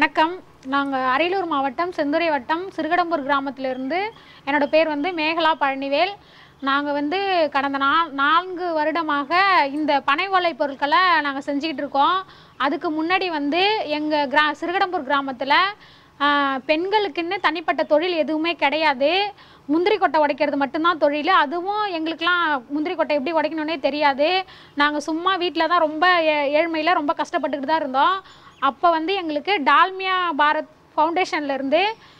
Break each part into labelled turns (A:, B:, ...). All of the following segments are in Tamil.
A: வணக்கம் நாங்கள் அரியலூர் மாவட்டம் செந்துறை வட்டம் சிறுகடம்பூர் கிராமத்திலிருந்து என்னோட பேர் வந்து மேகலா பழனிவேல் நாங்கள் வந்து கடந்த நா நான்கு வருடமாக இந்த பனை ஓலை பொருட்களை நாங்கள் செஞ்சுக்கிட்டு இருக்கோம் அதுக்கு முன்னாடி வந்து எங்கள் கிரா சிறுகடம்பூர் கிராமத்தில் பெண்களுக்குன்னு தனிப்பட்ட தொழில் எதுவுமே கிடையாது முந்திரி கொட்டை உடைக்கிறது மட்டும்தான் தொழில் அதுவும் எங்களுக்கெலாம் முந்திரி கொட்டை எப்படி உடைக்கணுன்னே தெரியாது நாங்கள் சும்மா வீட்டில் தான் ரொம்ப ஏ- ஏழ்மையில் ரொம்ப கஷ்டப்பட்டுக்கிட்டு தான் இருந்தோம் அப்போ வந்து எங்களுக்கு டால்மியா பாரத் ஃபவுண்டேஷன்லேருந்து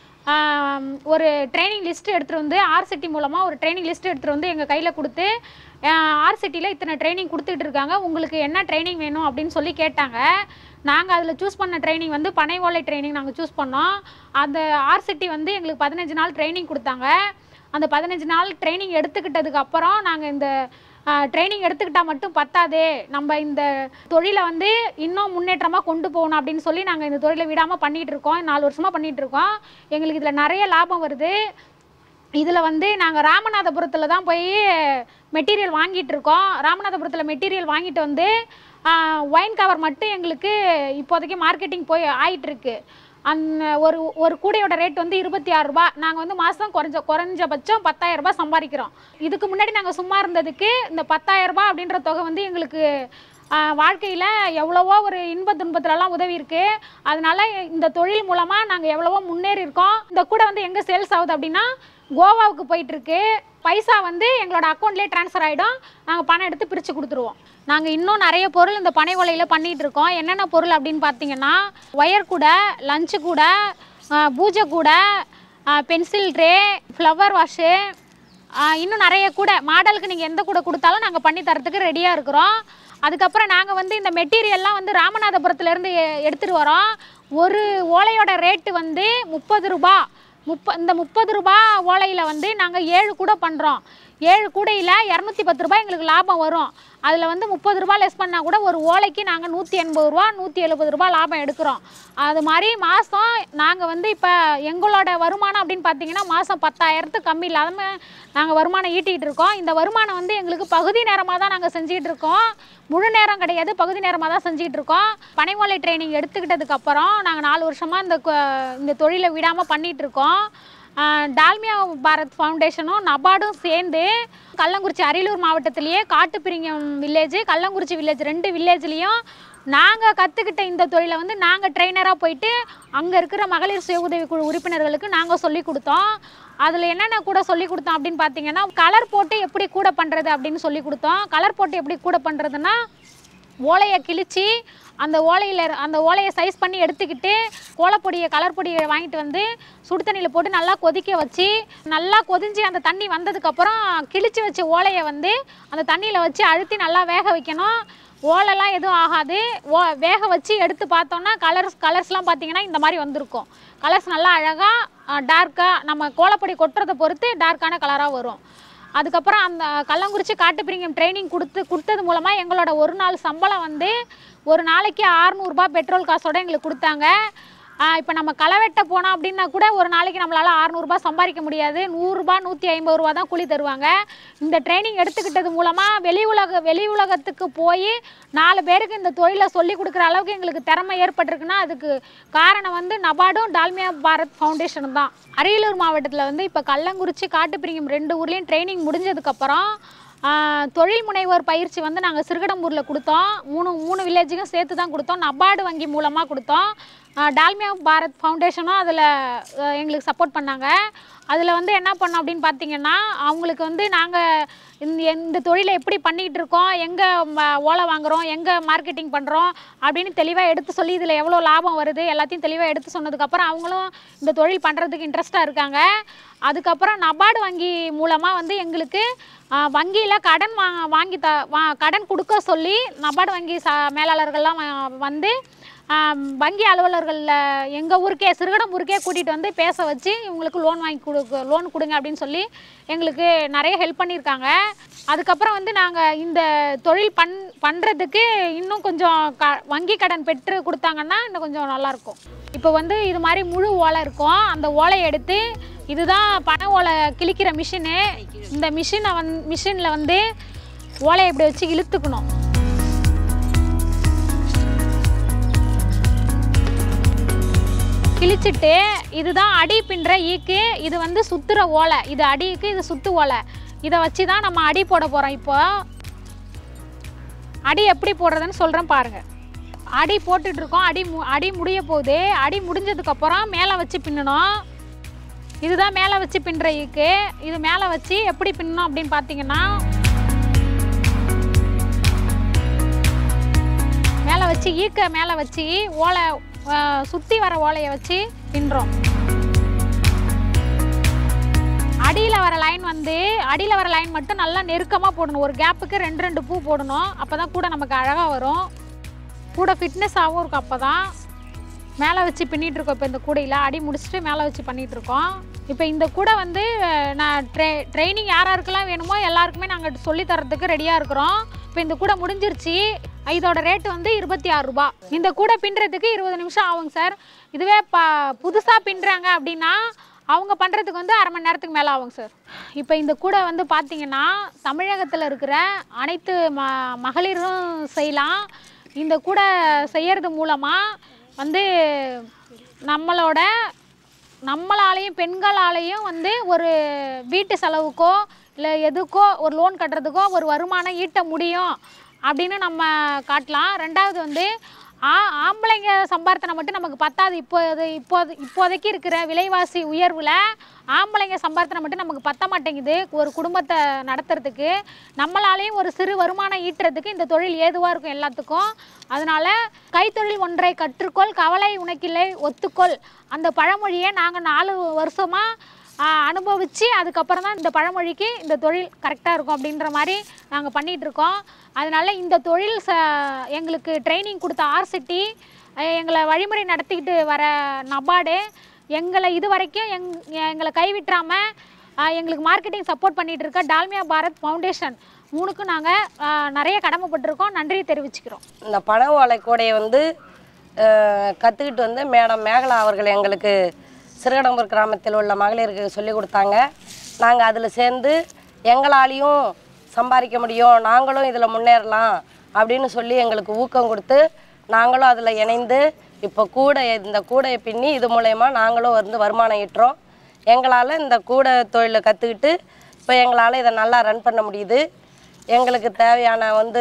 A: ஒரு ட்ரைனிங் லிஸ்ட் எடுத்துகிட்டு வந்து ஆர்சிட்டி மூலமாக ஒரு ட்ரைனிங் லிஸ்ட் எடுத்துகிட்டு வந்து எங்கள் கையில் கொடுத்து ஆர்சிட்டியில் இத்தனை ட்ரைனிங் கொடுத்துட்டு இருக்காங்க உங்களுக்கு என்ன ட்ரைனிங் வேணும் அப்படின்னு சொல்லி கேட்டாங்க நாங்கள் அதில் சூஸ் பண்ண ட்ரைனிங் வந்து பனை ஓலை ட்ரைனிங் நாங்கள் சூஸ் பண்ணோம் அந்த ஆர்சிட்டி வந்து எங்களுக்கு பதினஞ்சு நாள் ட்ரைனிங் கொடுத்தாங்க அந்த பதினஞ்சு நாள் ட்ரைனிங் எடுத்துக்கிட்டதுக்கு அப்புறம் நாங்கள் இந்த ட்ரைனிங் எடுத்துக்கிட்டால் மட்டும் பத்தாதே நம்ம இந்த தொழிலை வந்து இன்னும் முன்னேற்றமாக கொண்டு போகணும் அப்படின்னு சொல்லி நாங்கள் இந்த தொழிலை விடாமல் பண்ணிகிட்டு இருக்கோம் நாலு வருஷமாக பண்ணிகிட்டு இருக்கோம் எங்களுக்கு இதில் நிறைய லாபம் வருது இதில் வந்து நாங்கள் ராமநாதபுரத்தில் தான் போய் மெட்டீரியல் வாங்கிட்டு இருக்கோம் ராமநாதபுரத்தில் மெட்டீரியல் வாங்கிட்டு வந்து ஒயின் கவர் மட்டும் எங்களுக்கு இப்போதைக்கு மார்க்கெட்டிங் போய் ஆயிட்டுருக்கு அந்த ஒரு ஒரு கூடையோட ரேட் வந்து இருபத்தி ஆறு ரூபாய் நாங்கள் வந்து மாதம் குறைஞ்ச குறைஞ்சபட்சம் பத்தாயிரம் ரூபாய் சம்பாதிக்கிறோம் இதுக்கு முன்னாடி நாங்கள் சும்மா இருந்ததுக்கு இந்த பத்தாயிரம் ரூபாய் அப்படின்ற தொகை வந்து எங்களுக்கு வாழ்க்கையில் எவ்வளவோ ஒரு இன்ப துன்பத்துலலாம் உதவி இருக்கு அதனால இந்த தொழில் மூலமாக நாங்கள் எவ்வளவோ முன்னேறி இருக்கோம் இந்த கூடை வந்து எங்கே சேல்ஸ் ஆகுது அப்படின்னா கோவாவுக்கு போயிட்டு இருக்கு பைசா வந்து எங்களோட அக்கௌண்ட்லேயே ட்ரான்ஸ்ஃபர் ஆகிடும் நாங்கள் பணம் எடுத்து பிரித்து கொடுத்துருவோம் நாங்கள் இன்னும் நிறைய பொருள் இந்த பனை ஓலையில் பண்ணிகிட்டு இருக்கோம் என்னென்ன பொருள் அப்படின்னு பார்த்தீங்கன்னா ஒயர் கூடை லஞ்சு கூடை ஆஹ் பூஜை கூடை பென்சில் ட்ரே ஃப்ளவர் வாஷு இன்னும் நிறைய கூட மாடலுக்கு நீங்கள் எந்த கூட கொடுத்தாலும் நாங்கள் பண்ணி தரத்துக்கு ரெடியாக இருக்கிறோம் அதுக்கப்புறம் நாங்கள் வந்து இந்த மெட்டீரியல்லாம் வந்து ராமநாதபுரத்துலேருந்து எடுத்துகிட்டு வரோம் ஒரு ஓலையோட ரேட்டு வந்து முப்பது ரூபா முப்ப இந்த முப்பது ரூபா ஓலையில் வந்து நாங்கள் ஏழு கூட பண்ணுறோம் ஏழு கூடையில் இரநூத்தி பத்து ரூபாய் எங்களுக்கு லாபம் வரும் அதில் வந்து முப்பது ரூபா லெஸ் பண்ணால் கூட ஒரு ஓலைக்கு நாங்கள் நூற்றி எண்பது ரூபா நூற்றி எழுபது ரூபா லாபம் எடுக்கிறோம் அது மாதிரி மாதம் நாங்கள் வந்து இப்போ எங்களோட வருமானம் அப்படின்னு பார்த்தீங்கன்னா மாதம் பத்தாயிரத்துக்கு கம்மி இல்லாமல் நாங்கள் வருமானம் ஈட்டிகிட்டு இருக்கோம் இந்த வருமானம் வந்து எங்களுக்கு பகுதி நேரமாக தான் நாங்கள் செஞ்சுக்கிட்டு இருக்கோம் முழு நேரம் கிடையாது பகுதி நேரமாக தான் செஞ்சுக்கிட்டு இருக்கோம் பனைமலை ட்ரைனிங் எடுத்துக்கிட்டதுக்கு அப்புறம் நாங்கள் நாலு வருஷமாக இந்த கொ- இந்த தொழிலை விடாமல் பண்ணிகிட்டு இருக்கோம் ஆஹ் டால்மியா பாரத் ஃபவுண்டேஷனும் நபார்டும் சேர்ந்து கள்ளங்குறிச்சி அரியலூர் மாவட்டத்திலேயே காட்டுப்பிரிங்கம் வில்லேஜ் கள்ளங்குறிச்சி வில்லேஜ் ரெண்டு வில்லேஜ்லேயும் நாங்கள் கற்றுக்கிட்ட இந்த தொழிலை வந்து நாங்கள் ட்ரெயினராக போயிட்டு அங்கே இருக்கிற மகளிர் சுய உதவி குழு உறுப்பினர்களுக்கு நாங்கள் சொல்லி கொடுத்தோம் அதில் என்னென்ன கூட சொல்லி கொடுத்தோம் அப்படின்னு பார்த்தீங்கன்னா கலர் போட்டு எப்படி கூட பண்ணுறது அப்படின்னு சொல்லி கொடுத்தோம் கலர் போட்டு எப்படி கூட பண்ணுறதுன்னா ஓலையை கிழிச்சு அந்த ஓலையில் அந்த ஓலையை சைஸ் பண்ணி எடுத்துக்கிட்டு கோலப்பொடியை கலர் பொடியை வாங்கிட்டு வந்து சுடு தண்ணியில் போட்டு நல்லா கொதிக்க வச்சு நல்லா கொதிஞ்சு அந்த தண்ணி வந்ததுக்கப்புறம் கிழிச்சு வச்ச ஓலையை வந்து அந்த தண்ணியில் வச்சு அழுத்தி நல்லா வேக வைக்கணும் ஓலைலாம் எதுவும் ஆகாது ஓ வேக வச்சு எடுத்து பார்த்தோன்னா கலர்ஸ் கலர்ஸ்லாம் பார்த்தீங்கன்னா இந்த மாதிரி வந்திருக்கும் கலர்ஸ் நல்லா அழகாக டார்க்காக நம்ம கோலப்பொடி கொட்டுறதை பொறுத்து டார்க்கான கலராக வரும் அதுக்கப்புறம் அந்த கள்ளங்குறிச்சி காட்டுப்பிரிங்கம் ட்ரைனிங் கொடுத்து கொடுத்தது மூலமாக எங்களோட ஒரு நாள் சம்பளம் வந்து ஒரு நாளைக்கு 600 ரூபாய் பெட்ரோல் காசோட எங்களுக்கு கொடுத்தாங்க இப்போ நம்ம களை வெட்ட போனோம் அப்படின்னா கூட ஒரு நாளைக்கு நம்மளால் அறநூறுபா சம்பாதிக்க முடியாது நூறுரூபா நூற்றி ஐம்பது ரூபா தான் கூலி தருவாங்க இந்த ட்ரைனிங் எடுத்துக்கிட்டது மூலமாக வெளி உலக வெளி உலகத்துக்கு போய் நாலு பேருக்கு இந்த தொழிலை சொல்லி கொடுக்குற அளவுக்கு எங்களுக்கு திறமை ஏற்பட்டிருக்குன்னா அதுக்கு காரணம் வந்து நபார்டும் டால்மியா பாரத் ஃபவுண்டேஷனும் தான் அரியலூர் மாவட்டத்தில் வந்து இப்போ கள்ளங்குறிச்சி காட்டுப்பிரிங்கம் ரெண்டு ஊர்லேயும் ட்ரைனிங் முடிஞ்சதுக்கப்புறம் ஆஹ், தொழில் முனைவோர் பயிற்சி வந்து நாங்கள் சிறுகடம்பூரில் கொடுத்தோம் மூணு மூணு வில்லேஜுக்கும் சேர்த்து தான் கொடுத்தோம் நபார்டு வங்கி மூலமாக கொடுத்தோம் ஆஹ், டால்மியா பாரத் ஃபவுண்டேஷனும் அதில் எங்களுக்கு சப்போர்ட் பண்ணாங்க அதில் வந்து என்ன பண்ணோம் அப்படின்னு பார்த்தீங்கன்னா அவங்களுக்கு வந்து நாங்கள் இந்த இந்த தொழிலை எப்படி பண்ணிகிட்டு இருக்கோம் எங்கே ஓலை வாங்குறோம் எங்கே மார்க்கெட்டிங் பண்ணுறோம் அப்படின்னு தெளிவாக எடுத்து சொல்லி இதில் எவ்வளோ லாபம் வருது எல்லாத்தையும் தெளிவாக எடுத்து சொன்னதுக்கப்புறம் அவங்களும் இந்த தொழில் பண்ணுறதுக்கு இன்ட்ரெஸ்ட்டாக இருக்காங்க அதுக்கப்புறம் நபார்டு வங்கி மூலமாக வந்து எங்களுக்கு வங்கியில் கடன் வா வாங்கி த வா கடன் கொடுக்க சொல்லி நபார்டு வங்கி ச மேலாளர்கள்லாம் வ- வந்து ஆம், வங்கி அலுவலர்களில் எங்கள் ஊருக்கே சிறுகடம் ஊருக்கே கூட்டிகிட்டு வந்து பேச வச்சு இவங்களுக்கு லோன் வாங்கி கொடுக்க லோன் கொடுங்க அப்படின்னு சொல்லி எங்களுக்கு நிறைய ஹெல்ப் பண்ணியிருக்காங்க அதுக்கப்புறம் வந்து நாங்கள் இந்த தொழில் பண் பண்ணுறதுக்கு இன்னும் கொஞ்சம் க வங்கி கடன் பெற்று கொடுத்தாங்கன்னா இன்னும் கொஞ்சம் நல்லாயிருக்கும் இப்போ வந்து இது மாதிரி முழு ஓலை இருக்கும் அந்த ஓலையை எடுத்து இதுதான் பனை ஓலை கிழிக்கிற மிஷினு இந்த மிஷினை வந் மிஷினில் வந்து ஓலையை இப்படி வச்சு இழுத்துக்கணும் கிழிச்சிட்டு இதுதான் அடி பின்ற ஈக்கு இது வந்து சுத்துற ஓலை இது அடிக்கு இது சுத்து ஓலை இதை வச்சு தான் நம்ம அடி போட போகிறோம் இப்போ அடி எப்படி போடுறதுன்னு சொல்கிறேன் பாருங்க அடி போட்டுட்டு இருக்கோம் அடி மு அடி முடிய போகுது அடி முடிஞ்சதுக்கப்புறம் மேலே வச்சு பின்னணும் இதுதான் மேலே வச்சு பின்னுற ஈக்கு இது மேலே வச்சு எப்படி பின்னணும் அப்படின்னு பார்த்தீங்கன்னா மேலே வச்சு ஈக்க மேலே வச்சு ஓலை சுற்றி வர ஓலையை வச்சு பின்னுறோம் அடியில் வர லைன் வந்து அடியில் வர லைன் மட்டும் நல்லா நெருக்கமாக போடணும் ஒரு கேப்புக்கு ரெண்டு ரெண்டு பூ போடணும் அப்போ தான் கூட நமக்கு அழகாக வரும் கூட ஃபிட்னஸாகவும் இருக்கும் அப்போ தான் மேலே வச்சு பின்னிட்டு இருக்கோம் இப்போ இந்த கூடையில் அடி முடிச்சுட்டு மேலே வச்சு பண்ணிட்டு இருக்கோம் இப்போ இந்த கூடை வந்து அஹ், நான் ட்ரெ ட்ரைனிங் யார் யாருக்கெல்லாம் வேணுமோ எல்லாருக்குமே நாங்கள் சொல்லி தரதுக்கு ரெடியாக இருக்கிறோம் இப்போ இந்த கூடை முடிஞ்சிருச்சு இதோட ரேட் வந்து இருபத்தி ஆறு ரூபா இந்த கூடை பின்னுறதுக்கு இருபது நிமிஷம் ஆகுங்க சார் இதுவே ப புதுசாக பின்னுறாங்க அப்படின்னா அவங்க பண்ணுறதுக்கு வந்து அரை மணி நேரத்துக்கு மேலே ஆகுங்க சார் இப்போ இந்த கூடை வந்து பார்த்தீங்கன்னா தமிழகத்தில் இருக்கிற அனைத்து ம மகளிரும் செய்யலாம் இந்த கூடை செய்யறது மூலமாக வந்து நம்மளோட நம்மளாலையும் பெண்களாலையும் வந்து ஒரு வீட்டு செலவுக்கோ இல்லை எதுக்கோ ஒரு லோன் கட்டுறதுக்கோ ஒரு வருமானம் ஈட்ட முடியும் அப்படின்னு நம்ம காட்டலாம் ரெண்டாவது வந்து ஆ ஆம்பளைங்க சம்பார்த்தனை மட்டும் நமக்கு பத்தாது இப்போது இப்போது இப்போதைக்கு இருக்கிற விலைவாசி உயர்வில் ஆம்பளைங்க சம்பார்த்தனை மட்டும் நமக்கு பத்த மாட்டேங்குது ஒரு குடும்பத்தை நடத்துறதுக்கு நம்மளாலேயும் ஒரு சிறு வருமானம் ஈட்டுறதுக்கு இந்த தொழில் ஏதுவாக இருக்கும் எல்லாத்துக்கும் அதனால கைத்தொழில் ஒன்றை கற்றுக்கொள் கவலை உனக்கில்லை ஒத்துக்கொள் அந்த பழமொழியை நாங்கள் நாலு வருஷமாக அனுபவித்து அதுக்கப்புறம் தான் இந்த பழமொழிக்கு இந்த தொழில் கரெக்டாக இருக்கும் அப்படின்ற மாதிரி நாங்கள் பண்ணிகிட்டு இருக்கோம் அதனால இந்த தொழில் ச எங்களுக்கு ட்ரைனிங் கொடுத்த ஆர்சிட்டி எங்களை வழிமுறை நடத்திக்கிட்டு வர நபார்டு எங்களை இது வரைக்கும் எங் எங்களை கைவிட்டுறாமல் எங்களுக்கு மார்க்கெட்டிங் சப்போர்ட் பண்ணிகிட்டு இருக்க டால்மியா பாரத் ஃபவுண்டேஷன் மூணுக்கும் நாங்கள் நிறைய கடமைப்பட்டிருக்கோம் நன்றி தெரிவிச்சுக்கிறோம்
B: இந்த பனை ஓலை கூடையை வந்து கற்றுக்கிட்டு வந்து மேடம் மேகலா அவர்கள் எங்களுக்கு சிறுகடம்பூர் கிராமத்தில் உள்ள மகளிருக்கு சொல்லி கொடுத்தாங்க நாங்கள் அதில் சேர்ந்து எங்களாலையும் சம்பாதிக்க முடியும் நாங்களும் இதில் முன்னேறலாம் அப்படின்னு சொல்லி எங்களுக்கு ஊக்கம் கொடுத்து நாங்களும் அதில் இணைந்து இப்போ கூடை இந்த கூடையை பின்னி இது மூலயமா நாங்களும் வந்து வருமானம் ஈட்டுறோம் எங்களால் இந்த கூடை தொழிலை கற்றுக்கிட்டு இப்போ எங்களால் இதை நல்லா ரன் பண்ண முடியுது எங்களுக்கு தேவையான வந்து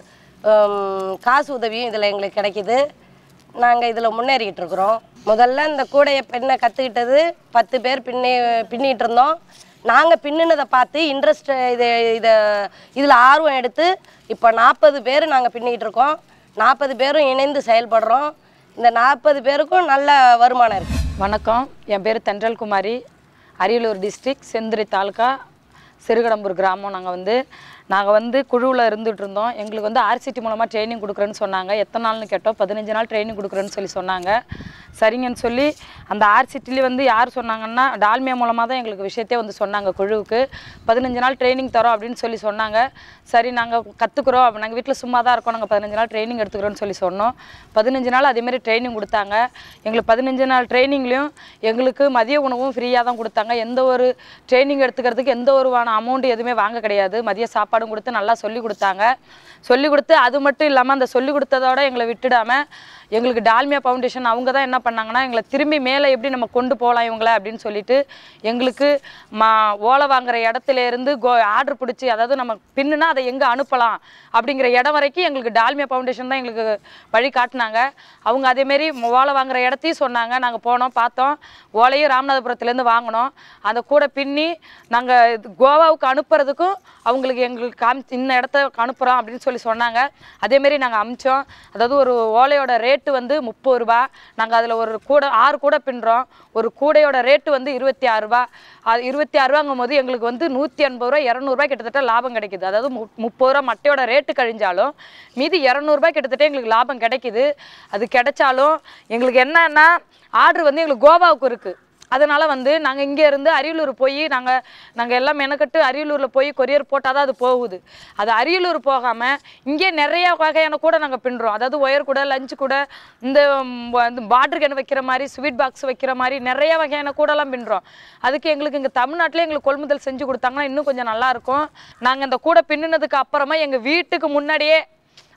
B: ஹம், காசு உதவியும் இதில் எங்களுக்கு கிடைக்குது நாங்கள் இதில் முன்னேறிக்கிட்டு இருக்கிறோம் முதல்ல இந்த கூடையை பின்ன கற்றுக்கிட்டது பத்து பேர் பின்னி பின்னிட்டு இருந்தோம் நாங்கள் பின்னுனதை பார்த்து இன்ட்ரெஸ்ட் இது இதை இதில் ஆர்வம் எடுத்து இப்போ நாற்பது பேர் நாங்கள் பின்னிக்கிட்டு இருக்கோம் நாற்பது பேரும் இணைந்து செயல்படுறோம் இந்த நாற்பது பேருக்கும் நல்ல வருமானம் இருக்குது
C: வணக்கம் என் பேர் தென்றல் குமாரி அரியலூர் டிஸ்ட்ரிக்ட் செந்துறை தாலுக்கா சிறுகடம்பூர் கிராமம் நாங்கள் வந்து நாங்கள் வந்து குழுவில் இருந்துகிட்டு இருந்தோம் எங்களுக்கு வந்து ஆர்சிடி மூலமாக ட்ரைனிங் கொடுக்குறேன்னு சொன்னாங்க எத்தனை நாள்னு கேட்டோம் பதினஞ்சு நாள் ட்ரைனிங் கொடுக்குறேன்னு சொல்லி சொன்னாங்க சரிங்கன்னு சொல்லி அந்த ஆர்சிட்டிலே வந்து யார் சொன்னாங்கன்னா டால்மியா மூலமாக தான் எங்களுக்கு விஷயத்தே வந்து சொன்னாங்க குழுவுக்கு பதினஞ்சு நாள் ட்ரைனிங் தரோம் அப்படின்னு சொல்லி சொன்னாங்க சரி நாங்கள் கற்றுக்குறோம் அப்போ நாங்கள் வீட்டில் சும்மா தான் இருக்கோம் நாங்கள் பதினஞ்சு நாள் ட்ரைனிங் எடுத்துக்கிறோன்னு சொல்லி சொன்னோம் பதினஞ்சு நாள் அதேமாரி ட்ரைனிங் கொடுத்தாங்க எங்களுக்கு பதினஞ்சு நாள் ட்ரைனிங்லேயும் எங்களுக்கு மதிய உணவும் ஃப்ரீயாக தான் கொடுத்தாங்க எந்த ஒரு ட்ரைனிங் எடுத்துக்கிறதுக்கு எந்த ஒரு அமௌண்ட் எதுவுமே வாங்க கிடையாது மதிய சாப்பாடும் கொடுத்து நல்லா சொல்லி கொடுத்தாங்க சொல்லி கொடுத்து அது மட்டும் இல்லாமல் அந்த சொல்லி கொடுத்ததோட எங்களை விட்டுடாமல் எங்களுக்கு டால்மியா ஃபவுண்டேஷன் அவங்க தான் என்ன பண்ணாங்கன்னா எங்களை திரும்பி மேலே எப்படி நம்ம கொண்டு போகலாம் இவங்கள அப்படின்னு சொல்லிட்டு எங்களுக்கு மா ஓலை வாங்குற இடத்துல இருந்து கோ ஆர்டர் பிடிச்சி அதாவது நம்ம பின்னுனா அதை எங்கே அனுப்பலாம் அப்படிங்கிற இடம் வரைக்கும் எங்களுக்கு டால்மியா ஃபவுண்டேஷன் தான் எங்களுக்கு வழி காட்டினாங்க அவங்க அதேமாரி ஓலை வாங்குற இடத்தையும் சொன்னாங்க நாங்கள் போனோம் பார்த்தோம் ஓலையும் ராமநாதபுரத்துலேருந்து வாங்கினோம் அந்த கூட பின்னி நாங்கள் கோவாவுக்கு அனுப்புறதுக்கும் அவங்களுக்கு எங்களுக்கு காமி இந்த இடத்த அனுப்புகிறோம் அப்படின்னு சொல்லி சொன்னாங்க அதேமாரி நாங்கள் அமிச்சோம் அதாவது ஒரு ஓலையோட ரேட்டு வந்து முப்பது ரூபா நாங்கள் அதில் ஒரு கூடை ஆறு கூடை பின்னுறோம் ஒரு கூடையோட ரேட்டு வந்து இருபத்தி ஆறு ரூபா அது இருபத்தி ஆறு ரூபாங்கும் போது எங்களுக்கு வந்து நூற்றி எண்பது ரூபா இரநூறுபா கிட்டத்தட்ட லாபம் கிடைக்குது அதாவது மு முப்பது ரூபா மட்டையோட ரேட்டு கழிஞ்சாலும் மீதி இரநூறுபா கிட்டத்தட்ட எங்களுக்கு லாபம் கிடைக்குது அது கிடைச்சாலும் எங்களுக்கு என்னன்னா ஆர்டர் வந்து எங்களுக்கு கோவாவுக்கு இருக்குது அதனால வந்து நாங்கள் இங்கே இருந்து அரியலூர் போய் நாங்கள் நாங்கள் எல்லாம் மெனக்கட்டு அரியலூரில் போய் கொரியர் போட்டால் தான் அது போகுது அது அரியலூர் போகாமல் இங்கே நிறைய வகையான கூட நாங்கள் பின்னுறோம் அதாவது ஒயர் கூட லஞ்சு கூட இந்த பார்டர் கேன் வைக்கிற மாதிரி ஸ்வீட் பாக்ஸ் வைக்கிற மாதிரி நிறைய வகையான கூடலாம் பின்னுறோம் அதுக்கு எங்களுக்கு இங்கே தமிழ்நாட்டிலே எங்களுக்கு கொள்முதல் செஞ்சு கொடுத்தாங்கன்னா இன்னும் கொஞ்சம் நல்லாயிருக்கும் நாங்கள் இந்த கூடை பின்னுனதுக்கு அப்புறமா எங்கள் வீட்டுக்கு முன்னாடியே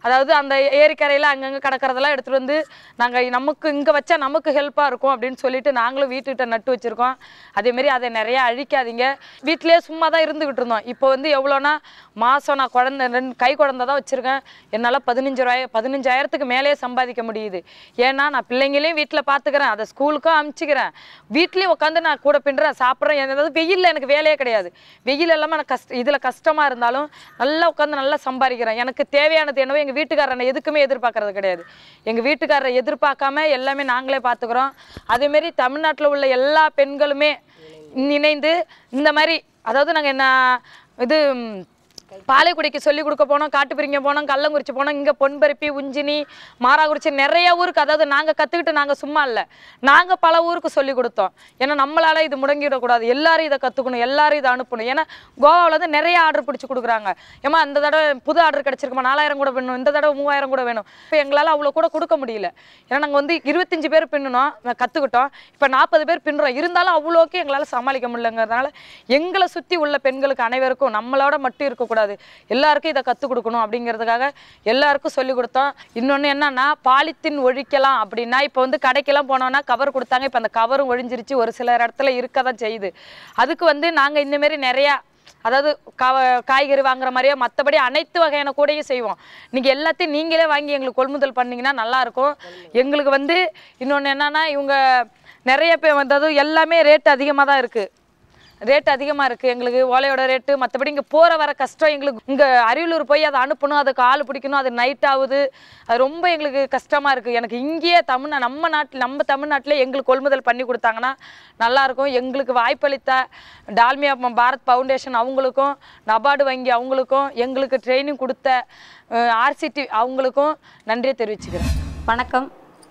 C: அதாவது அந்த ஏரிக்கரையில் அங்கங்கே கிடக்கிறதெல்லாம் எடுத்துகிட்டு வந்து நாங்கள் நமக்கு இங்கே வச்சா நமக்கு ஹெல்ப்பாக இருக்கும் அப்படின்னு சொல்லிட்டு நாங்களும் வீட்டுக்கிட்ட நட்டு வச்சுருக்கோம் அதேமாரி அதை நிறைய அழிக்காதீங்க வீட்டிலேயே சும்மா தான் இருந்துக்கிட்டு இருந்தோம் இப்போ வந்து எவ்வளோனா மாதம் நான் குழந்த ரெண்டு கை குழந்த தான் வச்சுருக்கேன் என்னால் பதினஞ்சு ரூபாய் பதினஞ்சாயிரத்துக்கு மேலேயே சம்பாதிக்க முடியுது ஏன்னா நான் பிள்ளைங்களையும் வீட்டில் பார்த்துக்கிறேன் அதை ஸ்கூலுக்கும் அனுப்பிச்சிக்கிறேன் வீட்லேயும் உட்காந்து நான் கூட பின்னுறேன் சாப்பிட்றேன் ஏதாவது வெயிலில் எனக்கு வேலையே கிடையாது வெயில் இல்லாமல் நான் கஷ்ட இதில் கஷ்டமாக இருந்தாலும் நல்லா உட்காந்து நல்லா சம்பாதிக்கிறேன் எனக்கு தேவையானது என்னவோ எங்கள் வீட்டுக்காரனை எதுக்குமே எதிர்பார்க்கறது கிடையாது எங்கள் வீட்டுக்காரரை எதிர்பார்க்காம எல்லாமே நாங்களே பார்த்துக்குறோம் அதேமாரி தமிழ்நாட்டில் உள்ள எல்லா பெண்களுமே இணைந்து இந்த மாதிரி அதாவது நாங்கள் என்ன இது ம், பாலைக்குடிக்கு சொல்லி கொடுக்க போனோம் காட்டுப்பிரிங்க போனோம் கள்ளங்குறிச்சி போனோம் இங்கே பொன்பருப்பி உஞ்சினி மாராக்குறிச்சி நிறைய ஊருக்கு அதாவது நாங்கள் கற்றுக்கிட்டு நாங்கள் சும்மா இல்லை நாங்கள் பல ஊருக்கு சொல்லி கொடுத்தோம் ஏன்னா நம்மளால இது முடங்கிடக்கூடாது எல்லாரும் இதை கற்றுக்கணும் எல்லாரும் இதை அனுப்பணும் ஏன்னா கோவாவில் வந்து நிறைய ஆர்டர் பிடிச்சி கொடுக்குறாங்க ஏமா இந்த தடவை புது ஆர்டர் கிடச்சிருக்குமா நாலாயிரம் கூட வேணும் இந்த தடவை மூவாயிரம் கூட வேணும் இப்போ எங்களால் அவ்வளோ கூட கொடுக்க முடியல ஏன்னா நாங்கள் வந்து இருபத்தஞ்சு பேர் பின்னணும் கற்றுக்கிட்டோம் இப்போ நாற்பது பேர் பின்னுறோம் இருந்தாலும் அவ்வளோக்கு எங்களால் சமாளிக்க முடியலங்கிறதுனால எங்களை சுற்றி உள்ள பெண்களுக்கு அனைவருக்கும் நம்மளோட மட்டும் இருக்கக்கூடாது எல்லாருக்கும் இதை கற்றுக் கொடுக்கணும் அப்படிங்கிறதுக்காக எல்லாருக்கும் சொல்லி கொடுத்தோம் இன்னொன்று என்னன்னா பாலித்தீன் ஒழிக்கலாம் அப்படின்னா இப்போ வந்து கடைக்கெல்லாம் போனோம்னா கவர் கொடுத்தாங்க இப்போ அந்த கவரும் ஒழிஞ்சிருச்சு ஒரு சில இடத்துல இருக்க தான் செய்யுது அதுக்கு வந்து நாங்கள் இந்தமாரி நிறையா அதாவது கவ காய்கறி வாங்குற மாதிரியே மற்றபடி அனைத்து வகையான கூடையும் செய்வோம் நீங்கள் எல்லாத்தையும் நீங்களே வாங்கி எங்களுக்கு கொள்முதல் பண்ணீங்கன்னா நல்லாயிருக்கும் எங்களுக்கு வந்து இன்னொன்று என்னன்னா இவங்க நிறைய பேர் வந்தது எல்லாமே ரேட் அதிகமாக தான் இருக்குது ரேட் அதிகமாக இருக்குது எங்களுக்கு ஓலையோட ரேட்டு மற்றபடி இங்கே போகிற வர கஷ்டம் எங்களுக்கு இங்கே அரியலூர் போய் அதை அனுப்பணும் அதுக்கு ஆள் பிடிக்கணும் அது நைட் ஆகுது அது ரொம்ப எங்களுக்கு கஷ்டமாக இருக்குது எனக்கு இங்கேயே தமிழ்நா நம்ம நாட்டில் நம்ம தமிழ்நாட்டிலே எங்களுக்கு கொள்முதல் பண்ணி கொடுத்தாங்கன்னா நல்லாயிருக்கும் எங்களுக்கு வாய்ப்பளித்த டால்மியா ம- பாரத் ஃபவுண்டேஷன் அவங்களுக்கும் நபார்டு வங்கி அவங்களுக்கும் எங்களுக்கு ட்ரைனிங் கொடுத்த ஆர்சிடி அவங்களுக்கும் நன்றியை தெரிவிச்சுக்கிறேன்
D: வணக்கம்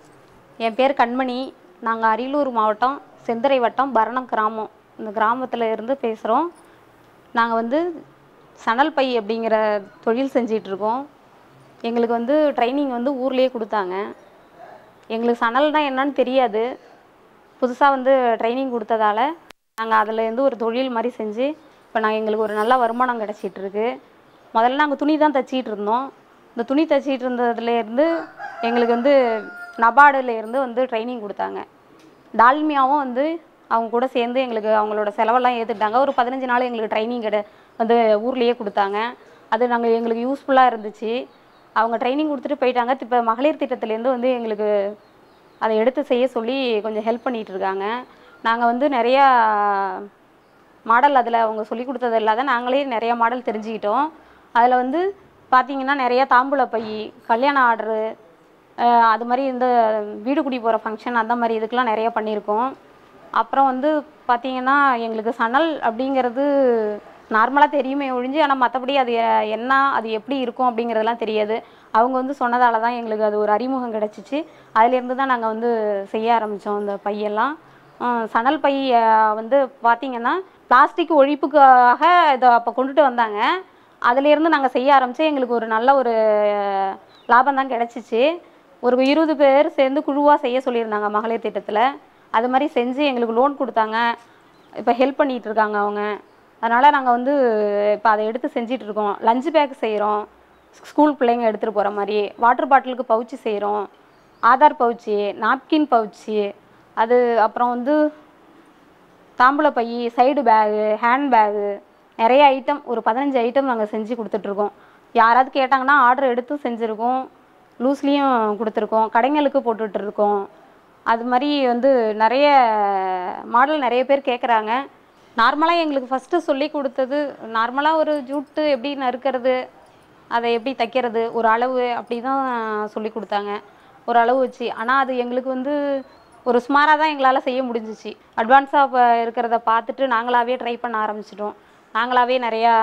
D: என் பேர் கண்மணி நாங்கள் அரியலூர் மாவட்டம் செந்துறை வட்டம் பரணம் கிராமம் இந்த கிராமத்தில் இருந்து பேசுகிறோம் நாங்கள் வந்து சணல் பை அப்படிங்கிற தொழில் செஞ்சிட்ருக்கோம் எங்களுக்கு வந்து ட்ரைனிங் வந்து ஊர்லேயே கொடுத்தாங்க எங்களுக்கு சணல்னால் என்னன்னு தெரியாது புதுசாக வந்து ட்ரைனிங் கொடுத்ததால நாங்கள் அதுலேருந்து ஒரு தொழில் மாதிரி செஞ்சு இப்போ நாங்கள் எங்களுக்கு ஒரு நல்ல வருமானம் கிடச்சிட்டு இருக்கு முதல்ல நாங்கள் துணி தான் தைச்சிட்டு இருந்தோம் இந்த துணி தைச்சிட்டு இருந்ததுலேருந்து எங்களுக்கு வந்து நபார்டுல இருந்து வந்து ட்ரைனிங் கொடுத்தாங்க டால்மியாவும் வந்து அவங்க கூட சேர்ந்து எங்களுக்கு அவங்களோட செலவெல்லாம் ஏற்றுக்கிட்டாங்க ஒரு பதினஞ்சு நாள் எங்களுக்கு ட்ரைனிங் கிட வந்து ஊர்லேயே கொடுத்தாங்க அது நாங்கள் எங்களுக்கு யூஸ்ஃபுல்லாக இருந்துச்சு அவங்க ட்ரைனிங் கொடுத்துட்டு போயிட்டாங்க இப்போ மகளிர் திட்டத்துலேருந்து வந்து எங்களுக்கு அதை எடுத்து செய்ய சொல்லி கொஞ்சம் ஹெல்ப் பண்ணிட்டு இருக்காங்க நாங்கள் வந்து நிறையா மாடல் அதில் அவங்க சொல்லி கொடுத்தது இல்லாத நாங்களே நிறைய மாடல் தெரிஞ்சுக்கிட்டோம் அதில் வந்து பார்த்தீங்கன்னா நிறைய தாம்பூல பை கல்யாண ஆர்டரு அது மாதிரி இந்த வீடு குடி போகிற ஃபங்க்ஷன் அந்த மாதிரி இதுக்கெலாம் நிறைய பண்ணியிருக்கோம் அப்புறம் வந்து பார்த்தீங்கன்னா எங்களுக்கு சணல் அப்படிங்கிறது நார்மலாக தெரியுமே ஒழிஞ்சு ஆனால் மற்றபடி அது எ- என்ன அது எப்படி இருக்கும் அப்படிங்கிறதெல்லாம் தெரியாது அவங்க வந்து சொன்னதால தான் எங்களுக்கு அது ஒரு அறிமுகம் கிடச்சிச்சு அதுலேருந்து தான் நாங்கள் வந்து செய்ய ஆரம்பித்தோம் இந்த பையெல்லாம் ஆஹ் சணல் பை ஆஹ் வந்து பார்த்தீங்கன்னா பிளாஸ்டிக் ஒழிப்புக்காக இதை அப்போ கொண்டுட்டு வந்தாங்க அதுலேருந்து நாங்கள் செய்ய ஆரம்பித்து எங்களுக்கு ஒரு நல்ல ஒரு லாபம் தான் கிடச்சிச்சு ஒரு இருபது பேர் சேர்ந்து குழுவாக செய்ய சொல்லியிருந்தாங்க மகளிர் திட்டத்தில் அது மாதிரி செஞ்சு எங்களுக்கு லோன் கொடுத்தாங்க இப்போ ஹெல்ப் பண்ணிகிட்டு இருக்காங்க அவங்க அதனால் நாங்கள் வந்து இப்போ அதை எடுத்து செஞ்சிட்டு இருக்கோம் லஞ்ச் பேக் செய்கிறோம் ஸ்கூல் பிள்ளைங்க எடுத்துகிட்டு போகிற மாதிரி வாட்டர் பாட்டிலுக்கு பவுச்சு செய்கிறோம் ஆதார் பவுச்சு நாப்கின் பவுச்சு அது அப்புறம் வந்து தாம்பூல பை சைடு பேகு ஹேண்ட் பேகு நிறைய ஐட்டம் ஒரு பதினஞ்சு ஐட்டம் நாங்கள் செஞ்சு கொடுத்துட்ருக்கோம் யாராவது கேட்டாங்கன்னா ஆர்டர் எடுத்து செஞ்சுருக்கோம் லூஸ்லேயும் கொடுத்துருக்கோம் கடைங்களுக்கு போட்டுட்டு இருக்கோம் அது மாதிரி வந்து நிறைய மாடல் நிறைய பேர் கேட்குறாங்க நார்மலாக எங்களுக்கு ஃபஸ்ட்டு சொல்லி கொடுத்தது நார்மலாக ஒரு ஜூட்டு எப்படி நறுக்கிறது அதை எப்படி தைக்கிறது ஒரு அளவு அப்படி தான் சொல்லி கொடுத்தாங்க ஒரு அளவு வச்சு ஆனால் அது எங்களுக்கு வந்து ஒரு சுமாராக தான் எங்களால் செய்ய முடிஞ்சிச்சு அட்வான்ஸாக இப்போ இருக்கிறத பார்த்துட்டு நாங்களாவே ட்ரை பண்ண ஆரம்பிச்சிட்டோம் நாங்களாவே நிறையா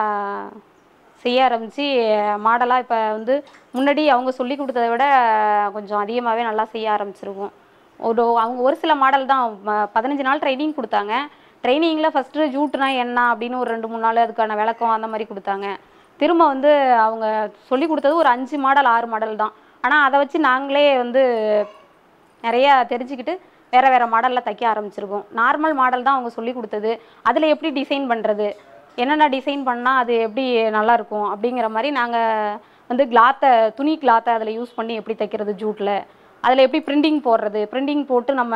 D: செய்ய ஆரம்பித்து மாடலாக இப்போ வந்து முன்னாடி அவங்க சொல்லி கொடுத்ததை விட கொஞ்சம் அதிகமாகவே நல்லா செய்ய ஆரம்பிச்சிருக்கோம் ஒரு அவங்க ஒரு சில மாடல் தான் ம- பதினஞ்சு நாள் ட்ரைனிங் கொடுத்தாங்க ட்ரைனிங்கில் ஃபஸ்ட்டு ஜூட்னா என்ன அப்படின்னு ஒரு ரெண்டு மூணு நாள் அதுக்கான விளக்கம் அந்த மாதிரி கொடுத்தாங்க திரும்ப வந்து அவங்க சொல்லி கொடுத்தது ஒரு அஞ்சு மாடல் ஆறு மாடல் தான் ஆனால் அதை வச்சு நாங்களே வந்து நிறையா தெரிஞ்சுக்கிட்டு வேறு வேறு மாடலில் தைக்க ஆரம்பிச்சிருக்கோம் நார்மல் மாடல் தான் அவங்க சொல்லி கொடுத்தது அதில் எப்படி டிசைன் பண்ணுறது என்னென்ன டிசைன் பண்ணால் அது எப்படி நல்லா இருக்கும் அப்படிங்கிற மாதிரி நாங்கள் வந்து கிளாத்தை துணி கிளாத்தை அதில் யூஸ் பண்ணி எப்படி தைக்கிறது ஜூட்டில் அதில் எப்படி பிரிண்டிங் போடுறது பிரிண்டிங் போட்டு நம்ம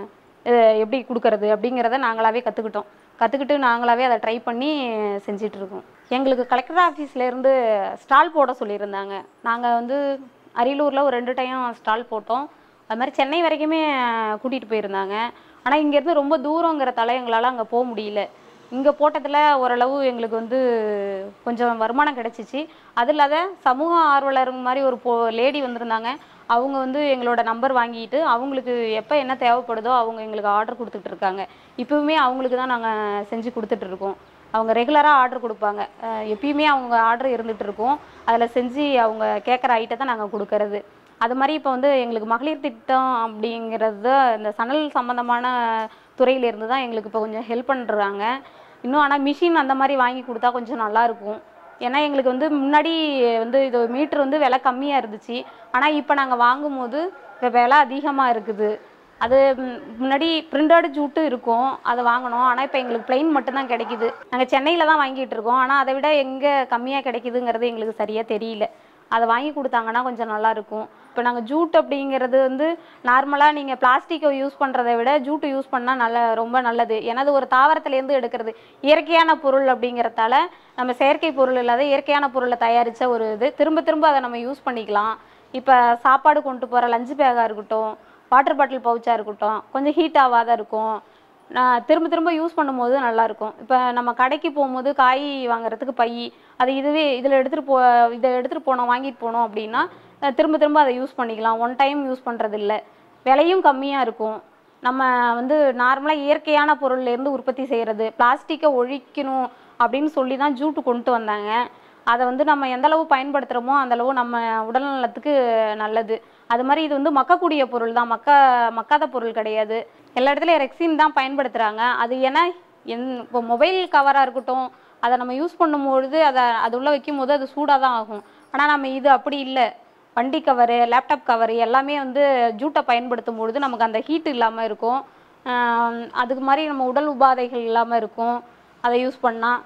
D: அஹ், எப்படி கொடுக்கறது அப்படிங்கிறத நாங்களாவே கற்றுக்கிட்டோம் கற்றுக்கிட்டு நாங்களாவே அதை ட்ரை பண்ணி செஞ்சிட்டு இருக்கோம் எங்களுக்கு கலெக்டர் ஆஃபீஸ்லேருந்து ஸ்டால் போட சொல்லியிருந்தாங்க நாங்கள் வந்து அரியலூரில் ஒரு ரெண்டு டைம் ஸ்டால் போட்டோம் அது மாதிரி சென்னை வரைக்குமே கூட்டிகிட்டு போயிருந்தாங்க ஆனால் இங்கேருந்து ரொம்ப தூரங்கிறதால எங்களால் அங்கே போக முடியல இங்கே போட்டதில் ஓரளவு எங்களுக்கு வந்து கொஞ்சம் வருமானம் கிடச்சிச்சு அது இல்லாத சமூக ஆர்வலர் மாதிரி ஒரு போ லேடி வந்திருந்தாங்க அவங்க வந்து எங்களோட நம்பர் வாங்கிட்டு அவங்களுக்கு எப்போ என்ன தேவைப்படுதோ அவங்க எங்களுக்கு ஆர்டர் கொடுத்துட்டு இருக்காங்க இப்போவுமே அவங்களுக்கு தான் நாங்கள் செஞ்சு கொடுத்துட்டு இருக்கோம் அவங்க ரெகுலராக ஆர்டர் கொடுப்பாங்க அஹ் எப்பயுமே அவங்க ஆர்டர் இருந்துகிட்டு இருக்கும் அதில் செஞ்சு அவங்க கேட்குற ஐட்டத்தை நாங்கள் கொடுக்கறது அது மாதிரி இப்போ வந்து எங்களுக்கு மகளிர் திட்டம் அப்படிங்கிறது இந்த சணல் சம்மந்தமான துறையிலேருந்து தான் எங்களுக்கு இப்போ கொஞ்சம் ஹெல்ப் பண்ணுறாங்க இன்னும் ஆனால் மிஷின் அந்த மாதிரி வாங்கி கொடுத்தா கொஞ்சம் நல்லா இருக்கும் ஏன்னா எங்களுக்கு வந்து முன்னாடி வந்து இது மீட்ரு வந்து விலை கம்மியாக இருந்துச்சு ஆனால் இப்போ நாங்கள் வாங்கும்போது இப்போ விலை அதிகமாக இருக்குது அது ம், முன்னாடி பிரிண்டட் ஜூட்டு இருக்கும் அதை வாங்கினோம் ஆனால் இப்போ எங்களுக்கு பிளெயின் மட்டும்தான் கிடைக்குது நாங்கள் சென்னையில் தான் வாங்கிட்டு இருக்கோம் ஆனால் அதை விட எங்கே கம்மியாக கிடைக்குதுங்கிறது எங்களுக்கு சரியாக தெரியல அதை வாங்கி கொடுத்தாங்கன்னா கொஞ்சம் நல்லா இருக்கும் இப்போ நாங்கள் ஜூட் அப்படிங்கிறது வந்து நார்மலாக நீங்கள் பிளாஸ்டிக்கை யூஸ் பண்ணுறதை விட ஜூட்டு யூஸ் பண்ணால் நல்ல ரொம்ப நல்லது ஏன்னா அது ஒரு தாவரத்துலேருந்து எடுக்கிறது இயற்கையான பொருள் அப்படிங்கிறதால நம்ம செயற்கை பொருள் இல்லாத இயற்கையான பொருளை தயாரித்த ஒரு இது திரும்ப திரும்ப அதை நம்ம யூஸ் பண்ணிக்கலாம் இப்போ சாப்பாடு கொண்டு போகிற லஞ்சு பேக்காக இருக்கட்டும் வாட்டர் பாட்டில் பவுச்சாக இருக்கட்டும் கொஞ்சம் ஹீட் ஆகாத இருக்கும் நான் திரும்ப திரும்ப யூஸ் பண்ணும்போது நல்லாயிருக்கும் இப்போ நம்ம கடைக்கு போகும்போது காய் வாங்குறதுக்கு பை அது இதுவே இதில் எடுத்துகிட்டு போ இதை எடுத்துகிட்டு போனோம் வாங்கிட்டு போனோம் அப்படின்னா அஹ் திரும்ப திரும்ப அதை யூஸ் பண்ணிக்கலாம் ஒன் டைம் யூஸ் பண்ணுறது இல்லை விலையும் கம்மியாக இருக்கும் நம்ம வந்து நார்மலாக இயற்கையான பொருள்லேருந்து உற்பத்தி செய்கிறது பிளாஸ்டிக்கை ஒழிக்கணும் அப்படின்னு சொல்லி தான் ஜூட்டு கொண்டு வந்தாங்க அதை வந்து நம்ம எந்த அளவு பயன்படுத்துகிறோமோ அந்த அளவு நம்ம உடல் நலத்துக்கு நல்லது அது மாதிரி இது வந்து மக்கக்கூடிய பொருள் தான் மக்க மக்காத பொருள் கிடையாது எல்லா இடத்துலையும் ரெக்ஸின் தான் பயன்படுத்துகிறாங்க அது ஏன்னா என் இப்போ மொபைல் கவராக இருக்கட்டும் அதை நம்ம யூஸ் பண்ணும்பொழுது அதை அது உள்ளே வைக்கும்போது அது சூடாக தான் ஆகும் ஆனால் நம்ம இது அப்படி இல்லை வண்டி கவரு லேப்டாப் கவரு எல்லாமே வந்து ஜூட்டை பயன்படுத்தும் பொழுது நமக்கு அந்த ஹீட் இல்லாமல் இருக்கும் ஆம், அதுக்கு மாதிரி நம்ம உடல் உபாதைகள் இல்லாமல் இருக்கும் அதை யூஸ் பண்ணால்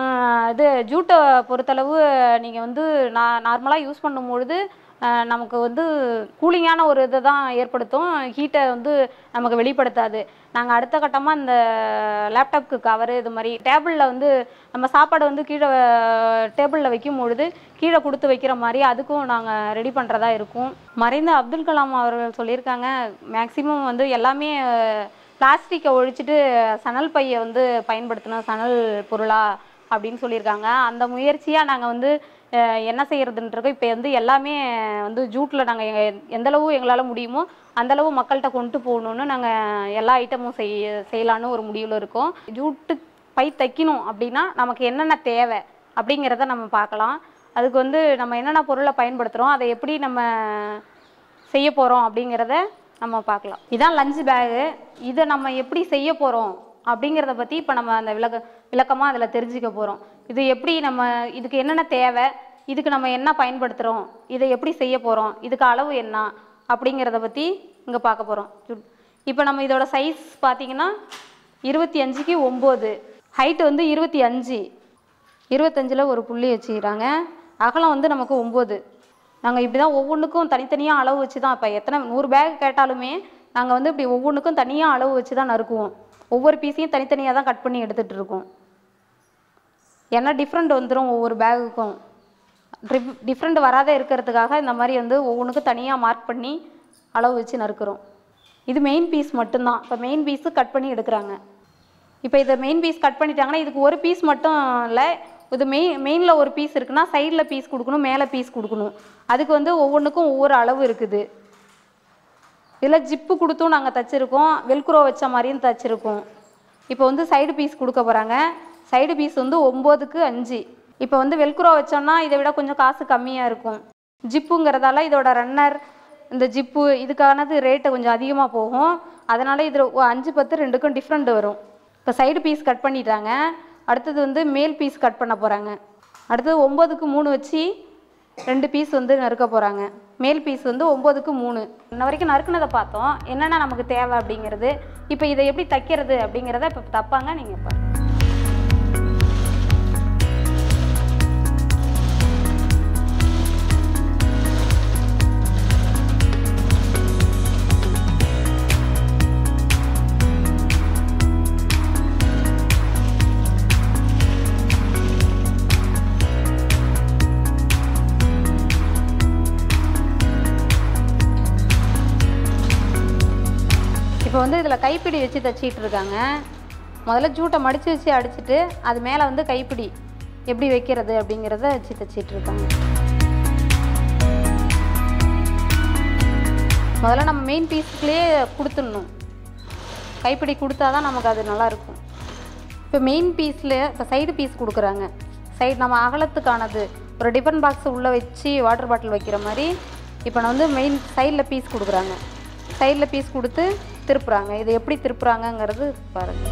D: இது ஜூட்டை பொறுத்தளவு நீங்கள் வந்து நா நார்மலாக யூஸ் பண்ணும்பொழுது ஆஹ், நமக்கு வந்து கூலிங்கான ஒரு இதை தான் ஏற்படுத்தும் ஹீட்டை வந்து நமக்கு வெளிப்படுத்தாது நாங்கள் அடுத்த கட்டமாக இந்த லேப்டாப்க்கு கவரு இது மாதிரி டேபிளில் வந்து நம்ம சாப்பாடு வந்து கீழே டேபிளில் வைக்கும் பொழுது கீழே கொடுத்து வைக்கிற மாதிரி அதுக்கும் நாங்கள் ரெடி பண்ணுறதா இருக்கும் மறைந்த அப்துல் கலாம் அவர்கள் சொல்லியிருக்காங்க மேக்ஸிமம் வந்து எல்லாமே பிளாஸ்டிக்கை ஒழிச்சிட்டு சணல் பையை வந்து பயன்படுத்தணும் சணல் பொருளா அப்படின்னு சொல்லியிருக்காங்க அந்த முயற்சியாக நாங்கள் வந்து அஹ், என்ன செய்யறதுன்றக்கோ இப்போ வந்து எல்லாமே வந்து ஜூட்டில் நாங்கள் எந்தளவு எங்களால் முடியுமோ அந்தளவு மக்கள்கிட்ட கொண்டு போகணுன்னு நாங்கள் எல்லா ஐட்டமும் செய் செய்யலான்னு ஒரு முடிவில் இருக்கோம் ஜூட்டு பை தைக்கணும் அப்படின்னா நமக்கு என்னென்ன தேவை அப்படிங்கிறத நம்ம பார்க்கலாம் அதுக்கு வந்து நம்ம என்னென்ன பொருளை பயன்படுத்துகிறோம் அதை எப்படி நம்ம செய்ய போகிறோம் அப்படிங்கிறத நம்ம பார்க்கலாம் இதான் லஞ்ச் பேகு இதை நம்ம எப்படி செய்ய போகிறோம் அப்படிங்கிறத பற்றி இப்போ நம்ம அந்த விளக்க விளக்கமாக அதில் தெரிஞ்சுக்க போகிறோம் இது எப்படி நம்ம இதுக்கு என்னென்ன தேவை இதுக்கு நம்ம என்ன பயன்படுத்துகிறோம் இதை எப்படி செய்ய போகிறோம் இதுக்கு அளவு என்ன அப்படிங்கிறத பற்றி இங்கே பார்க்க போகிறோம் இப்போ நம்ம இதோட சைஸ் பார்த்தீங்கன்னா இருபத்தி அஞ்சுக்கு ஒம்பது ஹைட்டு வந்து இருபத்தி அஞ்சு இருபத்தஞ்சில் ஒரு புள்ளி வச்சுக்கிறாங்க அகலம் வந்து நமக்கு ஒம்பது நாங்கள் இப்படி தான் ஒவ்வொன்றுக்கும் தனித்தனியாக அளவு வச்சு தான் இப்போ எத்தனை நூறு பேக் கேட்டாலுமே நாங்கள் வந்து இப்படி ஒவ்வொன்றுக்கும் தனியாக அளவு வச்சு தான் நறுக்குவோம் ஒவ்வொரு பீஸையும் தனித்தனியாக தான் கட் பண்ணி எடுத்துகிட்டு இருக்கோம் ஏன்னா டிஃப்ரெண்ட் வந்துடும் ஒவ்வொரு பேகுக்கும் டிஃப்ரெண்ட் வராத இருக்கிறதுக்காக இந்த மாதிரி வந்து ஒவ்வொன்றுக்கும் தனியாக மார்க் பண்ணி அளவு வச்சு நறுக்குறோம் இது மெயின் பீஸ் மட்டும்தான் இப்போ மெயின் பீஸு கட் பண்ணி எடுக்கிறாங்க இப்போ இதை மெயின் பீஸ் கட் பண்ணிட்டாங்கன்னா இதுக்கு ஒரு பீஸ் மட்டும் இல்லை இது மெயின் மெயினில் ஒரு பீஸ் இருக்குன்னா சைடில் பீஸ் கொடுக்கணும் மேலே பீஸ் கொடுக்கணும் அதுக்கு வந்து ஒவ்வொன்றுக்கும் ஒவ்வொரு அளவு இருக்குது இதில் ஜிப்பு கொடுத்தும் நாங்கள் தச்சிருக்கோம் வெல்க்ரோ வச்ச மாதிரியும் தச்சிருக்கோம் இப்போ வந்து சைடு பீஸ் கொடுக்க போகிறாங்க சைடு பீஸ் வந்து ஒம்போதுக்கு அஞ்சு இப்போ வந்து வெல்க்ரோ வச்சோம்னா இதை விட கொஞ்சம் காசு கம்மியாக இருக்கும் ஜிப்புங்கிறதால இதோட ரன்னர் இந்த ஜிப்பு இதுக்கானது ரேட்டு கொஞ்சம் அதிகமாக போகும் அதனால் இதில் அஞ்சு பத்து ரெண்டுக்கும் டிஃப்ரெண்ட் வரும் இப்போ சைடு பீஸ் கட் பண்ணிட்டாங்க அடுத்தது வந்து மேல் பீஸ் கட் பண்ண போகிறாங்க அடுத்தது ஒம்போதுக்கு மூணு வச்சு ரெண்டு பீஸ் வந்து நறுக்க போகிறாங்க மேல் பீஸ் வந்து ஒம்போதுக்கு மூணு இன்ன வரைக்கும் நறுக்குனதை பார்த்தோம் என்னென்ன நமக்கு தேவை அப்படிங்கிறது இப்போ இதை எப்படி தைக்கிறது அப்படிங்கிறத இப்போ தப்பாங்க நீங்கள் பாருங்க. வந்து இதில் கைப்பிடி வச்சு தச்சிட்டு இருக்காங்க முதல்ல ஜூட்டை மடித்து வச்சு அடிச்சிட்டு அது மேலே வந்து கைப்பிடி எப்படி வைக்கிறது அப்படிங்கிறத வச்சு தச்சிட்டு இருக்காங்க முதல்ல நம்ம மெயின் பீஸுக்குள்ளேயே கொடுத்துடணும் கைப்பிடி கொடுத்தா தான் நமக்கு அது நல்லா இருக்கும் இப்போ மெயின் பீஸில் இப்போ சைடு பீஸ் கொடுக்குறாங்க சைடு நம்ம அகலத்துக்கானது ஒரு டிஃபன் பாக்ஸ் உள்ளே வச்சு வாட்டர் பாட்டில் வைக்கிற மாதிரி இப்போ நான் வந்து மெயின் சைடில் பீஸ் கொடுக்குறாங்க சைடில் பீஸ் கொடுத்து திருப்புறாங்க இது எப்படி திருப்புறாங்கங்கிறது பாருங்கள்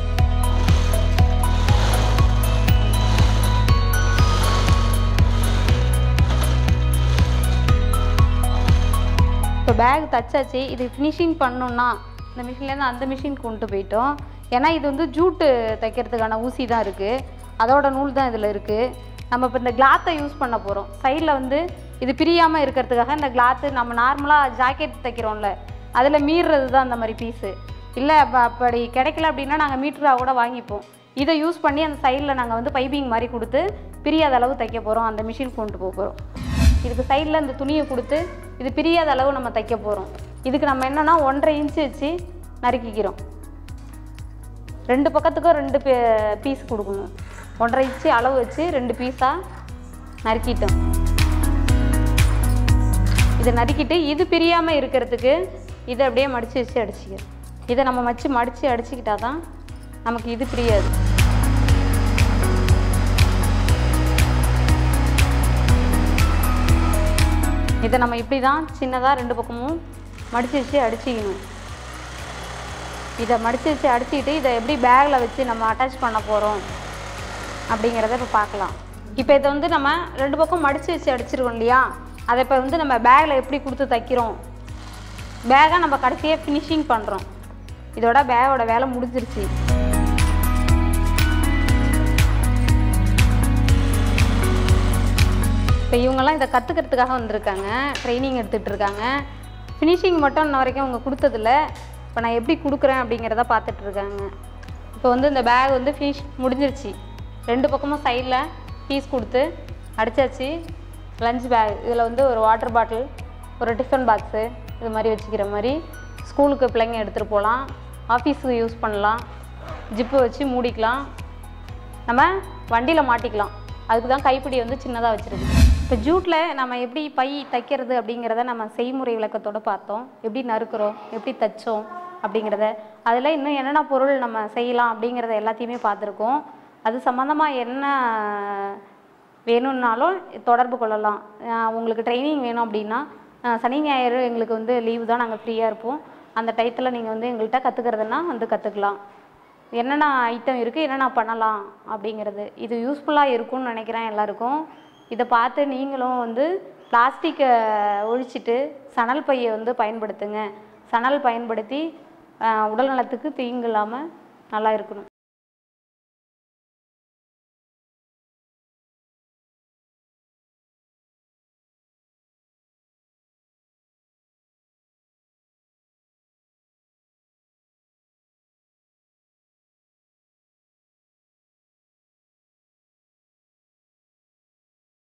D: இப்போ பேக் தச்சாச்சு இது ஃபினிஷிங் பண்ணணும்னா இந்த மிஷின்லேருந்து அந்த மிஷின் கொண்டு போயிட்டோம் ஏன்னா இது வந்து ஜூட்டு தைக்கிறதுக்கான ஊசி தான் இருக்குது அதோட நூல் தான் இதில் இருக்குது நம்ம இப்போ இந்த கிளாத்தை யூஸ் பண்ண போகிறோம் சைடில் வந்து இது பிரியாமல் இருக்கிறதுக்காக இந்த கிளாத்து நம்ம நார்மலாக ஜாக்கெட் தைக்கிறோம்ல அதில் மீறுறது தான் அந்த மாதிரி பீஸு இல்லை அப்ப அப்படி கிடைக்கல அப்படின்னா நாங்கள் மீட்டராக கூட வாங்கிப்போம் இதை யூஸ் பண்ணி அந்த சைடில் நாங்கள் வந்து பைப்பிங் மாதிரி கொடுத்து பிரியாத அளவு தைக்க போகிறோம் அந்த மிஷின் கொண்டு போக போகிறோம் இதுக்கு சைடில் இந்த துணியை கொடுத்து இது பிரியாத அளவு நம்ம தைக்க போகிறோம் இதுக்கு நம்ம என்னென்னா ஒன்றரை இன்ச்சு வச்சு நறுக்கிக்கிறோம் ரெண்டு பக்கத்துக்கும் ரெண்டு பீஸ் கொடுக்கணும் ஒன்றரை இன்ச்சு அளவு வச்சு ரெண்டு பீஸாக நறுக்கிட்டோம் இதை நறுக்கிட்டு இது பிரியாமல் இருக்கிறதுக்கு இதை அப்படியே மடித்து வச்சு அடிச்சிக்கிறோம் இதை நம்ம மச்சு மடித்து அடிச்சுக்கிட்டா தான் நமக்கு இது பிரியாது இதை நம்ம இப்படி தான் சின்னதாக ரெண்டு பக்கமும் மடித்து வச்சு அடிச்சிக்கணும் இதை மடித்து வச்சு அடிச்சுக்கிட்டு இதை எப்படி பேக்கில் வச்சு நம்ம அட்டாச் பண்ண போகிறோம் அப்படிங்கிறத இப்போ பார்க்கலாம் இப்போ இதை வந்து நம்ம ரெண்டு பக்கம் மடித்து வச்சு அடிச்சிருக்கோம் இல்லையா அதை இப்போ வந்து நம்ம பேக்கில் எப்படி கொடுத்து தைக்கிறோம் பேக்கை நம்ம கடைசியாக ஃபினிஷிங் பண்ணுறோம் இதோட பேக்கோட வேலை முடிஞ்சிருச்சு இப்போ இவங்கெல்லாம் இதை கற்றுக்கிறதுக்காக வந்திருக்காங்க ட்ரைனிங் எடுத்துகிட்டு இருக்காங்க ஃபினிஷிங் மட்டும் இன்ன வரைக்கும் அவங்க கொடுத்ததில்ல இப்போ நான் எப்படி கொடுக்குறேன் அப்படிங்கிறத பார்த்துட்டு இருக்காங்க இப்போ வந்து இந்த பேக் வந்து ஃபினிஷ் முடிஞ்சிருச்சு ரெண்டு பக்கமும் சைடில் பீஸ் கொடுத்து அடிச்சாச்சு லஞ்ச் பேக் இதில் வந்து ஒரு வாட்டர் பாட்டில் ஒரு டிஃபன் பாக்ஸு இது மாதிரி வச்சுக்கிற மாதிரி ஸ்கூலுக்கு பிள்ளைங்க எடுத்துகிட்டு போகலாம் ஆஃபீஸுக்கு யூஸ் பண்ணலாம் ஜிப்பு வச்சு மூடிக்கலாம் நம்ம வண்டியில் மாட்டிக்கலாம் அதுக்கு தான் கைப்பிடி வந்து சின்னதாக வச்சுருக்கு இப்போ ஜூட்டில் நம்ம எப்படி பை தைக்கிறது அப்படிங்கிறத நம்ம செய்முறை விளக்கத்தோட பார்த்தோம் எப்படி நறுக்கிறோம் எப்படி தைச்சோம் அப்படிங்கிறத அதில் இன்னும் என்னென்ன பொருள் நம்ம செய்யலாம் அப்படிங்கிறத எல்லாத்தையுமே பார்த்துருக்கோம் அது சம்மந்தமாக என்ன வேணும்னாலும் தொடர்பு கொள்ளலாம் அஹ் உங்களுக்கு ட்ரைனிங் வேணும் அப்படின்னா அஹ் சனி ஞாயிறு எங்களுக்கு வந்து லீவு தான் நாங்கள் ஃப்ரீயாக இருப்போம் அந்த டயத்தில் நீங்கள் வந்து எங்கள்கிட்ட கற்றுக்கிறதுனா வந்து கற்றுக்கலாம் என்னென்ன ஐட்டம் இருக்குது என்னென்ன பண்ணலாம் அப்படிங்கிறது இது யூஸ்ஃபுல்லாக இருக்கும்னு நினைக்கிறேன் எல்லாருக்கும் இதை பார்த்து நீங்களும் வந்து பிளாஸ்டிக்கை ஒழிச்சிட்டு சணல் பையை வந்து பயன்படுத்துங்க சணல் பயன்படுத்தி அஹ், உடல் நலத்துக்கு தீங்கு இல்லாமல் நல்லா இருக்கணும்